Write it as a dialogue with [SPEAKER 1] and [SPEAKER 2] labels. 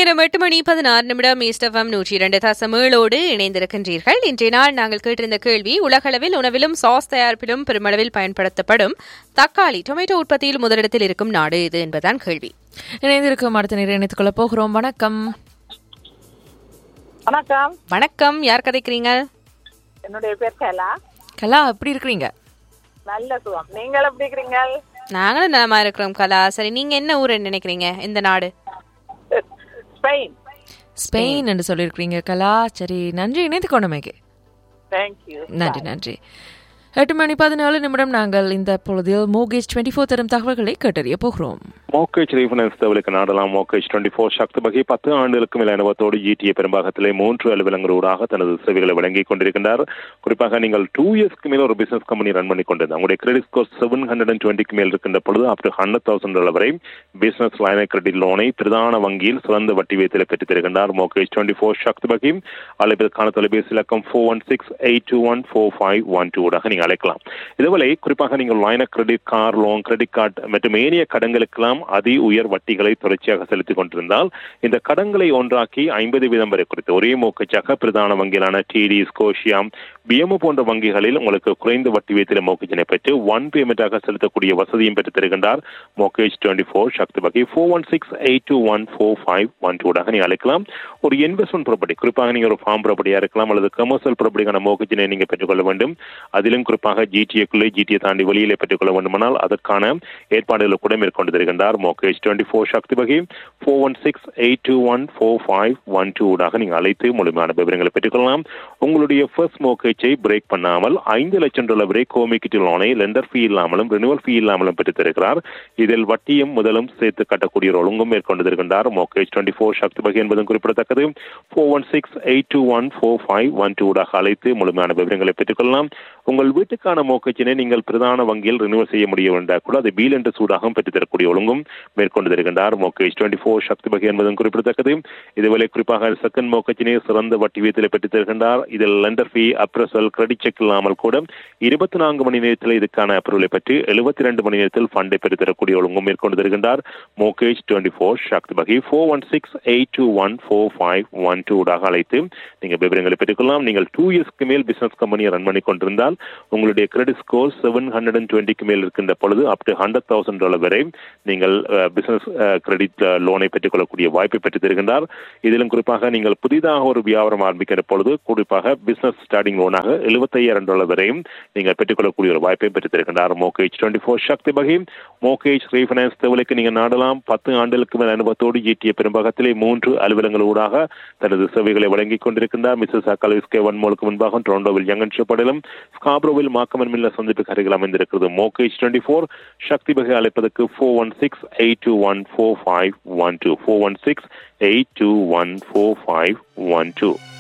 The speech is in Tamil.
[SPEAKER 1] நேரம் எட்டு மணி பதினாறு நிமிடம் ஈஸ்டஃபம் நூற்றி இரண்டு தசம் ஏழோடு இணைந்திருக்கின்றீர்கள் இன்றைய நாள் நாங்கள் கேட்டிருந்த கேள்வி உலகளவில் உணவிலும் சாஸ் தயாரிப்பிலும் பெருமளவில் பயன்படுத்தப்படும் தக்காளி டொமேட்டோ உற்பத்தியில் முதலிடத்தில் இருக்கும் நாடு இது என்பதுதான் கேள்வி
[SPEAKER 2] இணைந்திருக்கும் அடுத்த நேரம் இணைத்துக் கொள்ள போகிறோம் வணக்கம்
[SPEAKER 3] வணக்கம்
[SPEAKER 1] வணக்கம் யார் கதைக்கிறீங்க
[SPEAKER 3] என்னுடைய பேர் கலா
[SPEAKER 2] கலா எப்படி இருக்கிறீங்க
[SPEAKER 3] நல்ல சுகம் நீங்கள் எப்படி இருக்கிறீங்க
[SPEAKER 1] நாங்களும் நலமா இருக்கிறோம் கலா சரி நீங்க என்ன ஊர் நினைக்கிறீங்க இந்த நாடு
[SPEAKER 3] ஸ்பெயின்
[SPEAKER 2] ஸ்பெயின் என்று சொல்லியிருக்கிறீங்க கலா சரி நன்றி இணைத்துக் கொண்டமைக்கு
[SPEAKER 3] தேங்க்யூ
[SPEAKER 2] நன்றி நன்றி எட்டு மணி பதினாலு நிமிடம் நாங்கள் இந்த பொழுதில் மோகேஜ் டுவெண்ட்டி ஃபோர் தரும் தகவல்களை கேட்டறிய போகிறோம்
[SPEAKER 4] மோக்கேஜ் ரீஃபைனான்ஸ் தகவலுக்கு நாடலாம் மோக்கேஜ் டுவெண்ட்டி ஃபோர் சக்தி வகை பத்து ஆண்டுகளுக்கு மேல் அனுபவத்தோடு ஜிடிஏ பெரும்பாகத்திலே மூன்று அலுவலங்களூடாக தனது சேவைகளை வழங்கிக் கொண்டிருக்கின்றார் குறிப்பாக நீங்கள் டூ இயர்ஸ்க்கு மேல் ஒரு பிசினஸ் கம்பெனி ரன் பண்ணி கொண்டிருந்தார் உங்களுடைய credit score seven hundred and டுவெண்ட்டிக்கு மேல் இருக்கின்ற பொழுது up to hundred thousand dollar வரை பிசினஸ் லைன கிரெடிட் லோனை பிரதான வங்கியில் சிறந்த வட்டி வீதத்தில் பெற்றுத் தருகின்றார் மோக்கேஜ் டுவெண்ட்டி ஃபோர் சக்தி வகை அழைப்பதற்கான தொலைபேசி இலக்கம் four one six eight two one four five one two ஊடாக நீங்கள் அழைக்கலாம் இதுவரை குறிப்பாக நீங்கள் line credit car loan credit card மற்றும் ஏனைய கடன்களுக்கெல்லாம் அதி உயர் வட்டிகளை தொடர்ச்சியாக செலுத்திக் கொண்டிருந்தால் இந்த கடன்களை ஒன்றாக்கி ஐம்பது வீதம் வரை குறித்து ஒரே மோக்கச்சாக பிரதான வங்கிகளான டிடி ஸ்கோஷியா பிஎம்ஓ போன்ற வங்கிகளில் உங்களுக்கு குறைந்த வட்டி வீதத்தில் மோக்கச்சினை பெற்று ஒன் பேமெண்டாக செலுத்தக்கூடிய வசதியும் பெற்று தருகின்றார் மோக்கேஜ் டுவெண்ட்டி ஃபோர் சக்தி வகை four one six eight two one four five one டூடாக நீங்கள் அழைக்கலாம் ஒரு இன்வெஸ்ட்மெண்ட் ப்ராப்பர்ட்டி குறிப்பாக நீங்கள் ஒரு ஃபார்ம் ப்ராப்பர்ட்டியாக இருக்கலாம் அல்லது கமர்ஷியல் ப்ராப்பர்ட்டிக்கான மோக்கச்சினை நீங்கள் பெற்றுக்கொள்ள வேண்டும் அதிலும் குறிப்பாக ஜிடிஏக்குள்ளே ஜிடிஏ தாண்டி வெளியிலே பெற்றுக்கொள்ள வேண்டுமானால் அதற்கான ஏற்பாடுகளை கூட மேற்கொண்டு தருகின்றார் மோகேஜ் டுவெண்ட்டி ஃபோர் சக்தி வகை four one six eight two one four five one two ஊடாக நீங்கள் அழைத்து முழுமையான விவரங்களை பெற்றுக்கொள்ளலாம் உங்களுடைய ஃபர்ஸ்ட் மோகேஜை பிரேக் பண்ணாமல் ஐந்து லட்சம் டாலர் வரை கோமிக்கிட்டு லோனை லெண்டர் ஃபீ இல்லாமலும் ரினுவல் ஃபீ இல்லாமலும் பெற்று தருகிறார் இதில் வட்டியும் முதலும் சேர்த்து கட்டக்கூடிய ஒரு ஒழுங்கும் மேற்கொண்டு தருகின்றார் மோகேஜ் டுவெண்ட்டி ஃபோர் சக்தி வகை என்பதும் குறிப்பிடத்தக்கது four one six eight two one four five one two ஊடாக அழைத்து முழுமையான விவரங்களை பெற்றுக்கொள்ளலாம் உங்கள் வீட்டுக்கான மோக்கச்சினை நீங்கள் பிரதான வங்கியில் ரினியூவல் செய்ய முடியும் என்றால் கூட அது பீல் என்ற சூடாகவும் பெற்றுத் தரக்கூடிய ஒழுங்கும் மேற்கொண்டு தருகின்றார் மோக்கேஜ் டுவெண்ட்டி ஃபோர் சக்தி வகை என்பதும் குறிப்பிடத்தக்கது இதுவரை குறிப்பாக செகண்ட் மோக்கச்சினை சிறந்த வட்டி வீதத்தில் பெற்றுத் தருகின்றார் இதில் lender fee appraisal credit check இல்லாமல் கூட இருபத்தி நான்கு மணி நேரத்தில் இதுக்கான அப்ரூவலை பற்றி எழுபத்தி ரெண்டு மணி நேரத்தில் ஃபண்டை பெற்றுத் தரக்கூடிய ஒழுங்கும் மேற்கொண்டு தருகின்றார் மோகேஜ் டுவெண்ட்டி ஃபோர் சக்தி வகை four one six eight two one four five one two அழைத்து நீங்கள் விவரங்களை பெற்றுக்கொள்ளலாம் நீங்கள் டூ இயர்ஸ்க்கு மேல் பிசினஸ் கம்பெனியை ரன் பண்ணி கொண்டிருந்தால் உங்களுடைய credit score seven hundred and டுவெண்ட்டிக்கு மேல் இருக்கின்ற பொழுது up to hundred thousand dollar வரை நீங்கள் பிசினஸ் கிரெடிட் லோனை பெற்றுக்கொள்ளக்கூடிய வாய்ப்பை பெற்று தருகின்றார் இதிலும் குறிப்பாக நீங்கள் புதிதாக ஒரு வியாபாரம் ஆரம்பிக்கிற பொழுது குறிப்பாக பிசினஸ் ஸ்டார்டிங் லோனாக எழுபத்தையாயிரம் டாலர் வரையும் நீங்கள் பெற்றுக்கொள்ளக்கூடிய ஒரு வாய்ப்பை பெற்று தருகின்றார் மோகேஜ் டுவெண்ட்டி ஃபோர் சக்தி வகை மோகேஜ் ரீஃபைனான்ஸ் தேவலுக்கு நீங்கள் நாடலாம் பத்து ஆண்டுகளுக்கு மேல் அனுபவத்தோடு ஈட்டிய பெரும்பாகத்திலே மூன்று அலுவலங்களூடாக தனது சேவைகளை வழங்கிக் கொண்டிருக்கின்றார் மிஸ்ஸஸ் அக்காலிஸ்கே வன்மோலுக்கு முன்பாக டொரண்டோவில் யங்கன்ஷப்படிலும் ஸ்காப்ரோவில் மாக்கமன் மில்ல சந்திப்புக்கு அருகில் அமைந்திருக்கிறது மோகேஜ் டுவெண்ட்டி ஃபோர் சக்தி வகை அழைப்பதற்கு four one six eight two one four five one two four one six eight two one four five one two